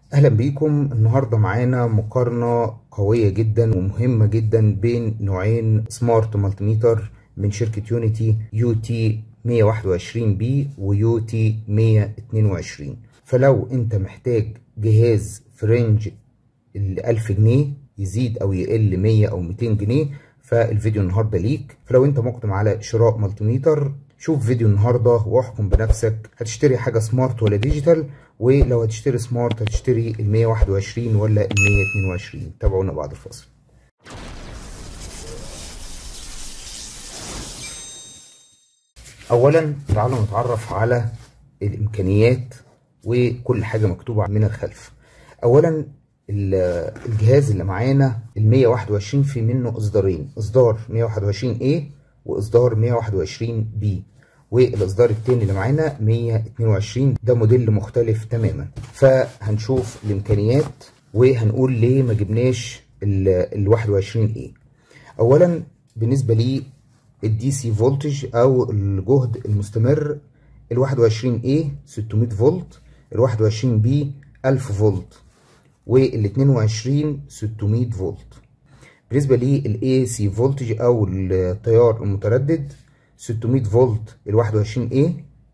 اهلا بيكم النهارده معانا مقارنه قويه جدا ومهمه جدا بين نوعين سمارت مالتيميتر من شركه يونيتي يو تي 121 بي ويو تي 122 فلو انت محتاج جهاز في رينج ال 1000 جنيه يزيد او يقل 100 او 200 جنيه فالفيديو النهارده ليك فلو انت مقدم على شراء مالتيميتر شوف فيديو النهارده واحكم بنفسك هتشتري حاجه سمارت ولا ديجيتال ولو هتشتري سمارت هتشتري ال 121 ولا ال 122 تابعونا بعد الفاصل اولا تعالوا نتعرف على الامكانيات وكل حاجه مكتوبه من الخلف اولا الجهاز اللي معانا ال 121 في منه اصدارين اصدار 121 A واصدار 121 B والاصدار التاني اللي معانا 122 ده موديل مختلف تماما فهنشوف الامكانيات وهنقول ليه ما جبناش ال 21 A اولا بالنسبه لي الدي سي فولتج او الجهد المستمر ال 21 A 600 فولت ال 21 B 1000 فولت وال 22 600 فولت بالنسبه للاي سي فولتج او التيار المتردد 600 فولت ال 21 A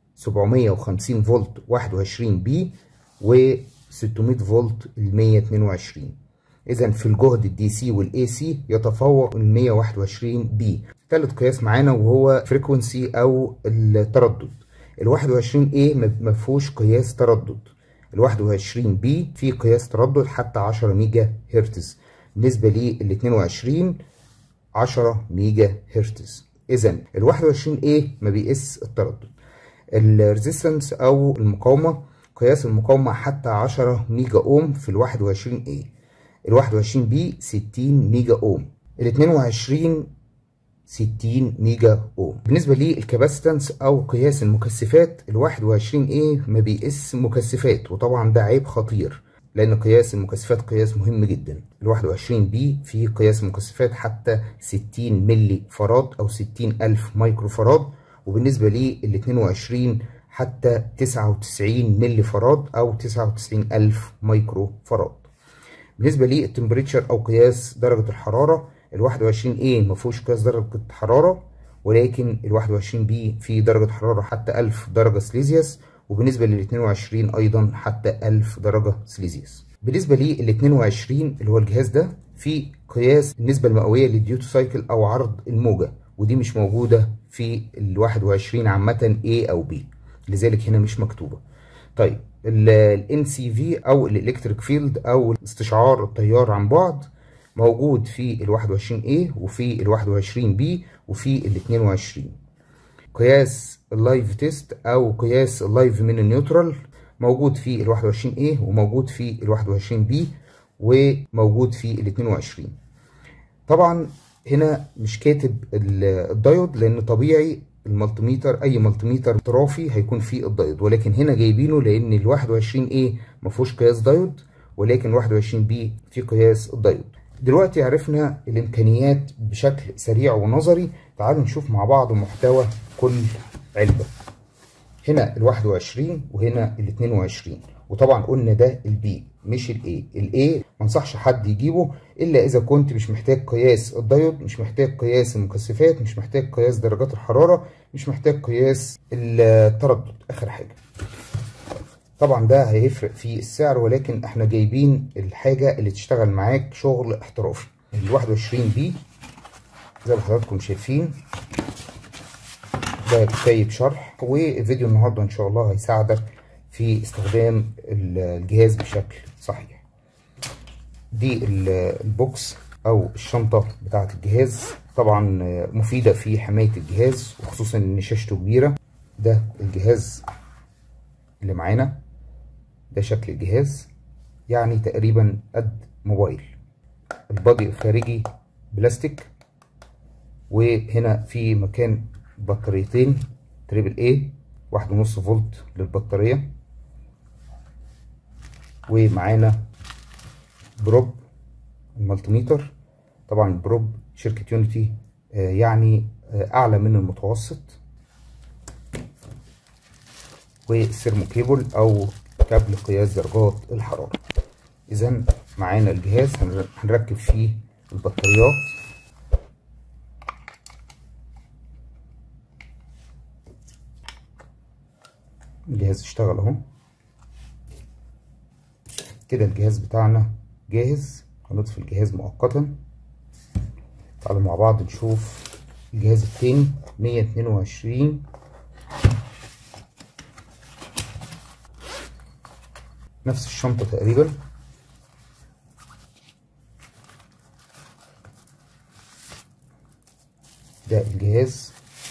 750 فولت 21 B و 600 فولت ال 122 اذا في الجهد الدي سي والاي سي يتفوق ال 121 بي ثالث قياس معانا وهو فريكونسي او التردد ال 21 A ما فيهوش قياس تردد ال 21 بي فيه قياس تردد حتى 10 ميجا هرتز بالنسبه لل 22 10 ميجا هرتز اذا ال 21 A ما بيقيس التردد الريزيستنس او المقاومه قياس المقاومه حتى 10 ميجا اوم في ال 21 A ال 21 B 60 ميجا اوم ال 22 60 ميجا اوم بالنسبه للكاباسيتنس او قياس المكثفات ال 21 A ما بيقيس مكثفات وطبعا ده عيب خطير لان قياس المكثفات قياس مهم جدا ال 21 بي فيه قياس مكثفات حتى 60 ملي فراد او 60 الف مايكرو فراد وبالنسبه لل 22 حتى 99 ملي فراد او 99 الف مايكرو فراد بالنسبه للتمبريتشر او قياس درجه الحراره ال 21 A ما فيهوش قياس درجه حراره ولكن ال 21 B فيه درجه حراره حتى 1000 درجه سليزيوس وبالنسبه لل 22 ايضا حتى 1000 درجه سليزيوس بالنسبه لل 22 اللي هو الجهاز ده في قياس النسبه المئويه للديوتو سايكل او عرض الموجه ودي مش موجوده في ال 21 عامه A او B لذلك هنا مش مكتوبه طيب ال NCV او الالكتريك فيلد او استشعار التيار عن بعد موجود في ال 21 A وفي ال 21 B وفي ال 22 قياس اللايف تيست او قياس اللايف من النيوترال موجود في ال 21 A وموجود في ال 21 B وموجود في ال 22 طبعا هنا مش كاتب الدايود لان طبيعي المالتيميتر اي مالتيميتر طرافي هيكون فيه الدايود ولكن هنا جايبينه لان ال 21 A ما فيهوش قياس دايود ولكن ال 21 B فيه قياس الدايود دلوقتي عرفنا الامكانيات بشكل سريع ونظري تعالوا نشوف مع بعض محتوى كل علبة هنا ال 21 وهنا ال 22 وطبعا قلنا ده البي مش الاي الاي ما انصحش حد يجيبه الا اذا كنت مش محتاج قياس الدايود مش محتاج قياس المكثفات مش محتاج قياس درجات الحراره مش محتاج قياس التردد اخر حاجه طبعا ده هيفرق في السعر ولكن احنا جايبين الحاجه اللي تشتغل معاك شغل احترافي ال 21 بي زي ما حضراتكم شايفين ده كتيب شرح وفيديو النهارده ان شاء الله هيساعدك في استخدام الجهاز بشكل صحيح دي البوكس او الشنطه بتاعه الجهاز طبعا مفيده في حمايه الجهاز وخصوصا ان شاشته كبيره ده الجهاز اللي معانا ده شكل الجهاز يعني تقريبا قد موبايل البادي الخارجي بلاستيك وهنا في مكان بطاريتين تريبل اي واحد ونص فولت للبطارية ومعانا بروب المالتيميتر طبعا البروب شركة يونيتي يعني اعلى من المتوسط والسيرمو كيبل او كابل قياس درجات الحرارة اذا معانا الجهاز هنركب فيه البطاريات الجهاز اشتغل اهو كده الجهاز بتاعنا جاهز هنطفي الجهاز مؤقتا تعالوا مع بعض نشوف الجهاز التاني مية اتنين وعشرين نفس الشنطة تقريبا ده الجهاز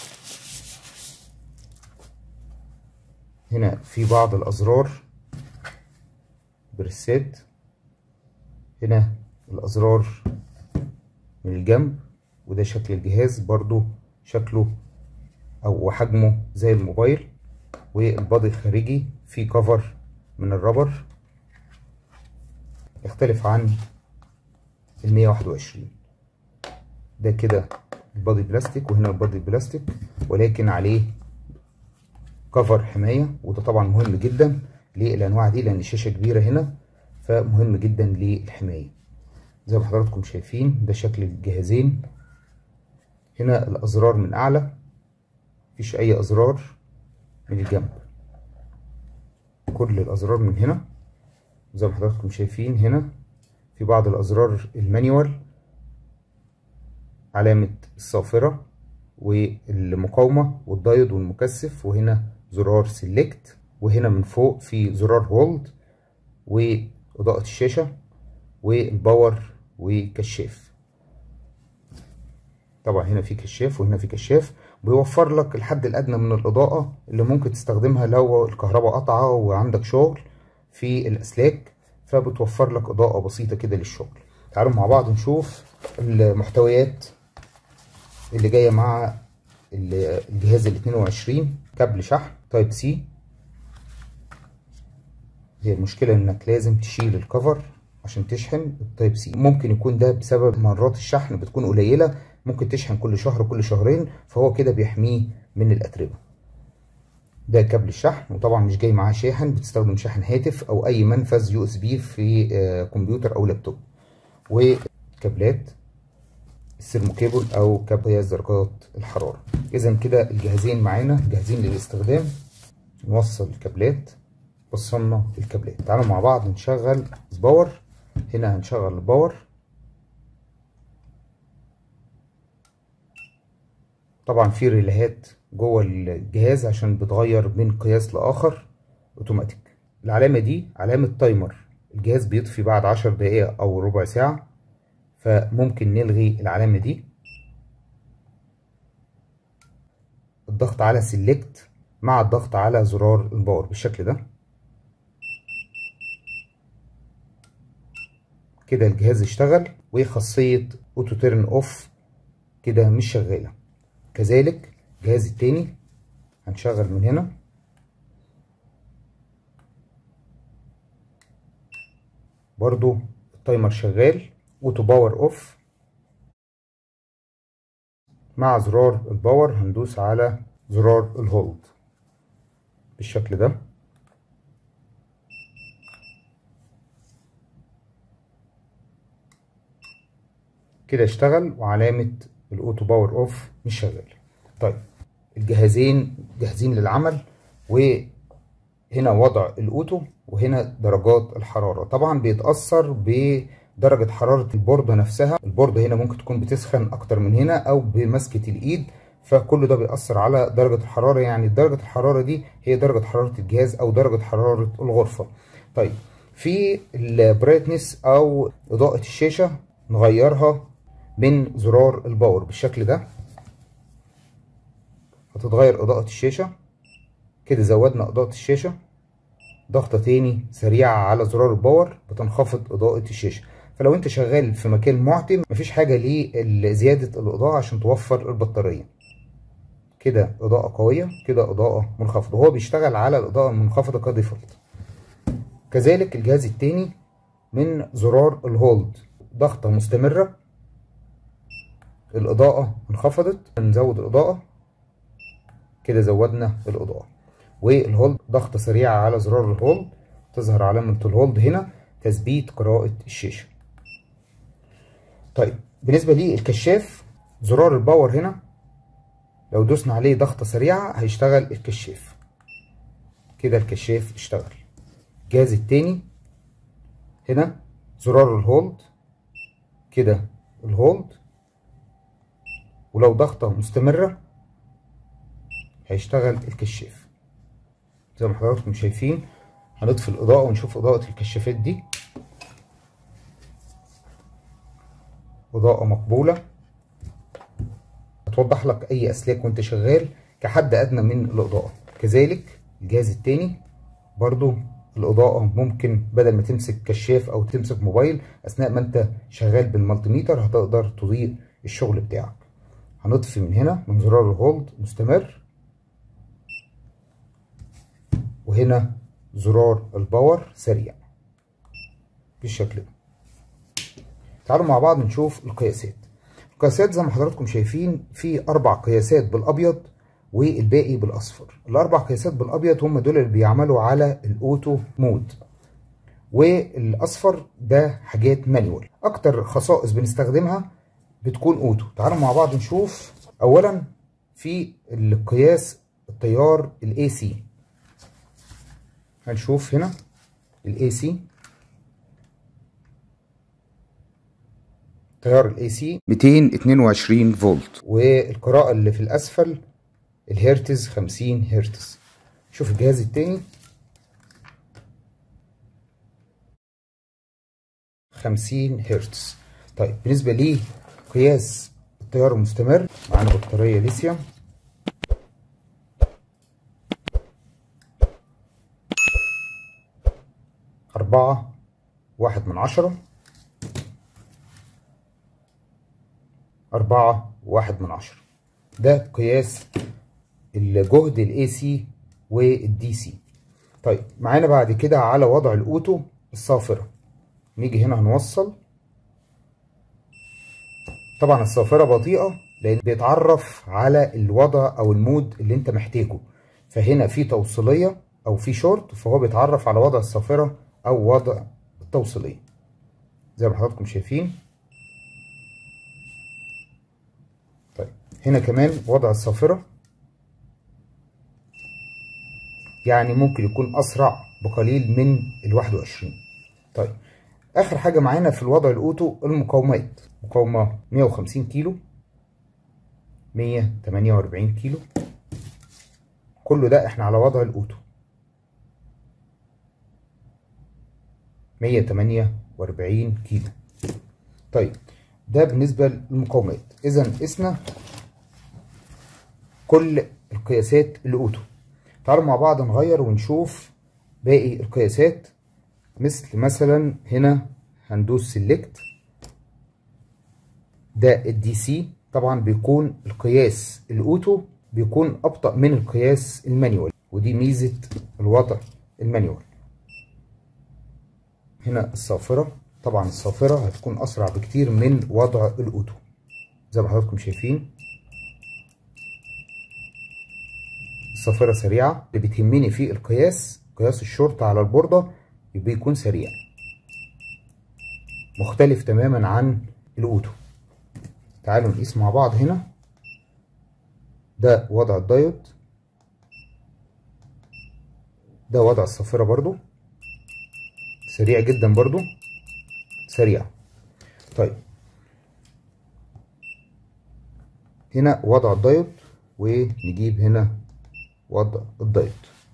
هنا في بعض الأزرار بريسات هنا الأزرار من الجنب وده شكل الجهاز برضو شكله أو حجمه زي الموبايل والبادي الخارجي فيه كفر من الرابر يختلف عن المية واحد وعشرين ده كده البادي بلاستيك وهنا البادي بلاستيك ولكن عليه كفر حماية وده طبعا مهم جدا للأنواع دي لأن الشاشة كبيرة هنا فمهم جدا للحماية زي ما حضراتكم شايفين ده شكل الجهازين هنا الأزرار من أعلى مفيش أي أزرار من الجنب كل الأزرار من هنا زي ما حضراتكم شايفين هنا في بعض الأزرار المانيوال علامة الصافرة والمقاومة والدايود والمكثف وهنا زرار سيلكت وهنا من فوق في زرار هولد وإضاءة الشاشة والباور وكشاف طبعا هنا في كشاف وهنا في كشاف بيوفر لك الحد الأدنى من الإضاءة اللي ممكن تستخدمها لو الكهرباء قطعة وعندك شغل في الأسلاك فبتوفر لك إضاءة بسيطة كده للشغل تعالوا مع بعض نشوف المحتويات اللي جاية مع الجهاز ال 22 كابل شحن تايب سي هي المشكلة انك لازم تشيل الكفر عشان تشحن التايب سي ممكن يكون ده بسبب مرات الشحن بتكون قليلة ممكن تشحن كل شهر كل شهرين فهو كده بيحميه من الأتربة ده كابل الشحن وطبعا مش جاي معاه شاحن بتستخدم شاحن هاتف او اي منفذ يو اس بي في كمبيوتر او لابتوب وكابلات السيرموكيبل او كابل درجات الحراره اذا كده الجهازين معانا جاهزين للاستخدام نوصل الكابلات وصلنا الكابلات تعالوا مع بعض نشغل باور هنا هنشغل الباور طبعا في ريليهات جوه الجهاز عشان بتغير من قياس لاخر اوتوماتيك العلامه دي علامه تايمر الجهاز بيطفي بعد عشر دقايق او ربع ساعه فممكن نلغي العلامه دي الضغط على سيلكت مع الضغط على زرار الباور بالشكل ده كده الجهاز اشتغل وخاصيه اوتو تيرن اوف كده مش شغاله كذلك الجهاز التاني هنشغل من هنا برضو التايمر شغال اوتو باور اوف مع زرار الباور هندوس على زرار الهولد بالشكل ده كده اشتغل وعلامة الاوتو باور اوف مش شغال طيب الجهازين جاهزين للعمل وهنا وضع الاوتو وهنا درجات الحرارة طبعا بيتأثر بدرجة حرارة البوردة نفسها البوردة هنا ممكن تكون بتسخن اكتر من هنا او بمسكة الايد فكل ده بيأثر على درجة الحرارة يعني درجة الحرارة دي هي درجة حرارة الجهاز او درجة حرارة الغرفة طيب في البرايتنس او اضاءة الشاشة نغيرها من زرار الباور بالشكل ده هتتغير اضاءة الشاشة كده زودنا اضاءة الشاشة ضغطة تاني سريعة على زرار الباور بتنخفض اضاءة الشاشة فلو انت شغال في مكان معتم مفيش حاجة لزيادة الاضاءة عشان توفر البطارية كده اضاءة قوية كده اضاءة منخفضة وهو بيشتغل على الاضاءة المنخفضة كديفولت كذلك الجهاز التاني من زرار الهولد ضغطة مستمرة الإضاءة انخفضت نزود الإضاءة كده زودنا الإضاءة والهولد ضغطة سريعة على زرار الهولد تظهر علامة الهولد هنا تثبيت قراءة الشاشة طيب بالنسبة للكشاف زرار الباور هنا لو دوسنا عليه ضغطة سريعة هيشتغل الكشاف كده الكشاف اشتغل الجهاز التاني هنا زرار الهولد كده الهولد ولو ضغطة مستمرة هيشتغل الكشاف زي ما حضراتكم شايفين هنطفي الإضاءة ونشوف إضاءة الكشافات دي إضاءة مقبولة هتوضح لك أي أسلاك وأنت شغال كحد أدنى من الإضاءة كذلك الجهاز التاني برضو الإضاءة ممكن بدل ما تمسك كشاف أو تمسك موبايل أثناء ما أنت شغال بالمالتيميتر هتقدر تضيء الشغل بتاعك هنطفي من هنا من زرار الهولد مستمر وهنا زرار الباور سريع بالشكل ده تعالوا مع بعض نشوف القياسات القياسات زي ما حضراتكم شايفين في اربع قياسات بالابيض والباقي بالاصفر الاربع قياسات بالابيض هم دول اللي بيعملوا على الاوتو مود والاصفر ده حاجات مانيوال اكتر خصائص بنستخدمها بتكون اوتو تعالوا مع بعض نشوف اولا في القياس التيار الاي سي هنشوف هنا الاي سي تيار الاي سي 222 فولت والقراءة اللي في الاسفل الهرتز 50 هرتز شوف الجهاز التاني 50 هرتز طيب بالنسبة لي قياس التيار المستمر معانا بطارية ليثيوم أربعة واحد من عشرة أربعة واحد من عشرة ده قياس الجهد الاي سي والدي سي طيب معانا بعد كده على وضع الاوتو الصافرة نيجي هنا هنوصل طبعا الصافرة بطيئة لان بيتعرف على الوضع او المود اللي انت محتاجه فهنا في توصيلية او في شورت فهو بيتعرف على وضع الصافرة او وضع التوصيلية زي ما حضراتكم شايفين طيب هنا كمان وضع الصافرة يعني ممكن يكون أسرع بقليل من ال 21 طيب آخر حاجة معانا في الوضع الأوتو المقاومات مقاومة 150 كيلو 148 كيلو كله ده احنا على وضع الأوتو 148 كيلو طيب ده بالنسبة للمقاومات إذا قسنا كل القياسات الأوتو تعالوا مع بعض نغير ونشوف باقي القياسات مثل مثلا هنا هندوس سيلكت ده الدي سي طبعا بيكون القياس الاوتو بيكون ابطا من القياس المانيوال ودي ميزه الوضع المانيوال هنا الصافره طبعا الصافره هتكون اسرع بكتير من وضع الاوتو زي ما حضراتكم شايفين الصافرة سريعة اللي بتهمني في القياس قياس الشرطة على البوردة بيكون سريع مختلف تماما عن الأوتو تعالوا نقيس مع بعض هنا ده وضع الدايود ده وضع الصافرة برضو سريع جدا برضو سريع طيب هنا وضع الدايود ونجيب هنا وضع الدايود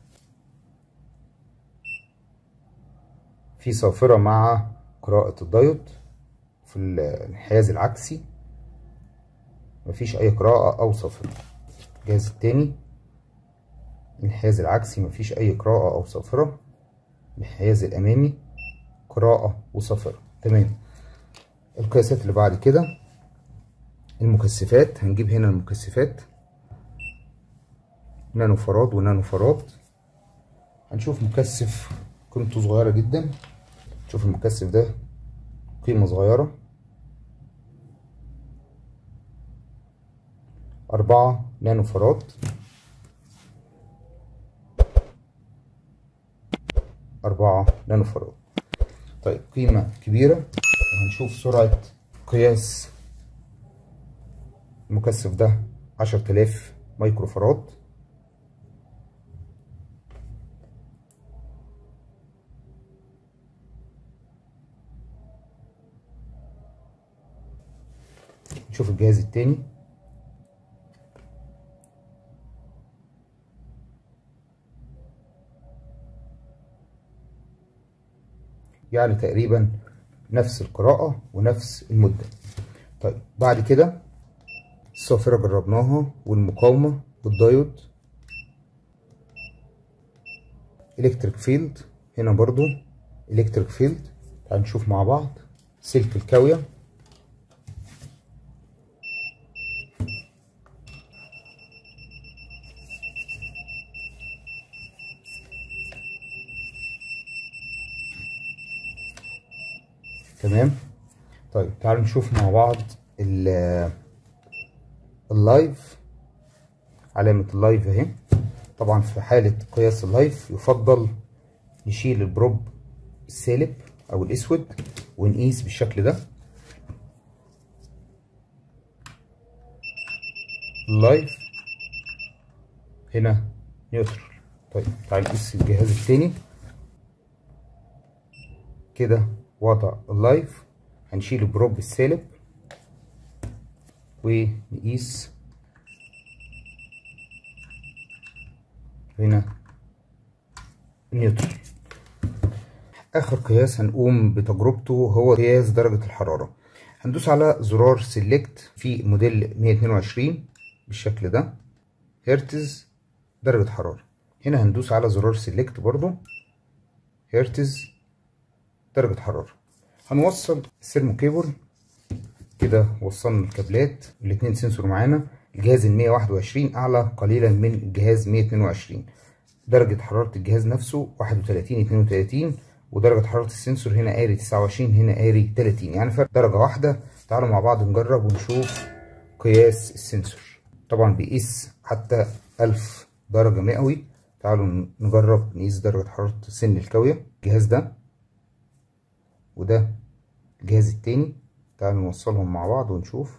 في صافرة مع قراءة الدايود في الانحياز العكسي مفيش أي قراءة أو صافرة الجهاز التاني الانحياز العكسي مفيش أي قراءة أو صافرة الانحياز الأمامي قراءة وصافرة تمام القياسات اللي بعد كده المكثفات هنجيب هنا المكثفات نانو فراد ونانو فراد هنشوف مكثف قيمته صغيرة جدا شوف المكثف ده قيمة صغيرة أربعة نانو فراد أربعة نانو فراد طيب قيمة كبيرة وهنشوف سرعة قياس المكثف ده عشرة آلاف مايكرو فراد نشوف الجهاز التاني يعني تقريبا نفس القراءة ونفس المدة طيب بعد كده الصافرة جربناها والمقاومة والدايود الكتريك فيلد هنا برضو الكتريك فيلد تعال نشوف مع بعض سلك الكاوية تمام طيب تعالوا نشوف مع بعض اللايف علامة اللايف اهي طبعا في حالة قياس اللايف يفضل نشيل البروب السالب او الاسود ونقيس بالشكل ده اللايف هنا نيوترال طيب تعال نقيس الجهاز التاني كده وضع اللايف هنشيل البروب السالب ونقيس هنا نيوترال اخر قياس هنقوم بتجربته هو قياس درجة الحرارة هندوس على زرار سيلكت في موديل 122 بالشكل ده هرتز درجة حرارة هنا هندوس على زرار سيلكت برضو هرتز درجة حرارة هنوصل السيرمو كيبل كده وصلنا الكابلات الاتنين سنسور معانا الجهاز ال 121 اعلى قليلا من الجهاز 122 درجة حرارة الجهاز نفسه 31 32 ودرجة حرارة السنسور هنا قاري 29 هنا قاري 30 يعني فرق درجة واحدة تعالوا مع بعض نجرب ونشوف قياس السنسور طبعا بيقيس حتى 1000 درجة مئوي تعالوا نجرب نقيس درجة حرارة سن الكاوية الجهاز ده وده الجهاز التاني تعالوا نوصلهم مع بعض ونشوف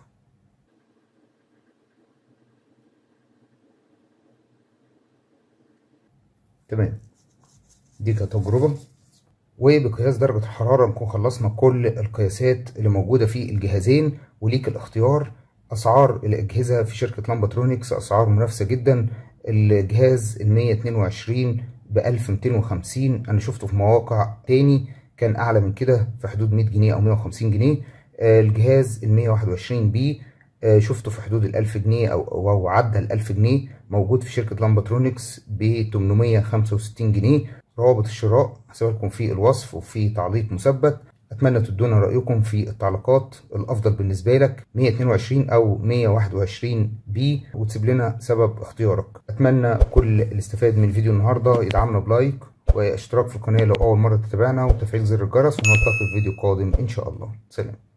تمام دي كتجربة وبقياس درجة الحرارة نكون خلصنا كل القياسات اللي موجودة في الجهازين وليك الاختيار أسعار الأجهزة في شركة لامباترونكس أسعار منافسة جدا الجهاز ال 122 ب 1250 أنا شفته في مواقع تاني كان أعلى من كده في حدود 100 جنيه أو 150 جنيه الجهاز ال 121 بي شفته في حدود ال 1000 جنيه أو أو عدى ال 1000 جنيه موجود في شركة لامباترونكس ب 865 جنيه روابط الشراء هسيبها لكم في الوصف وفي تعليق مثبت اتمنى تدونا رايكم في التعليقات الافضل بالنسبه لك 122 او 121 بي وتسيب لنا سبب اختيارك اتمنى كل اللي استفاد من الفيديو النهارده يدعمنا بلايك واشتراك في القناه لو اول مره تتابعنا وتفعيل زر الجرس ونلتقي في فيديو قادم ان شاء الله سلام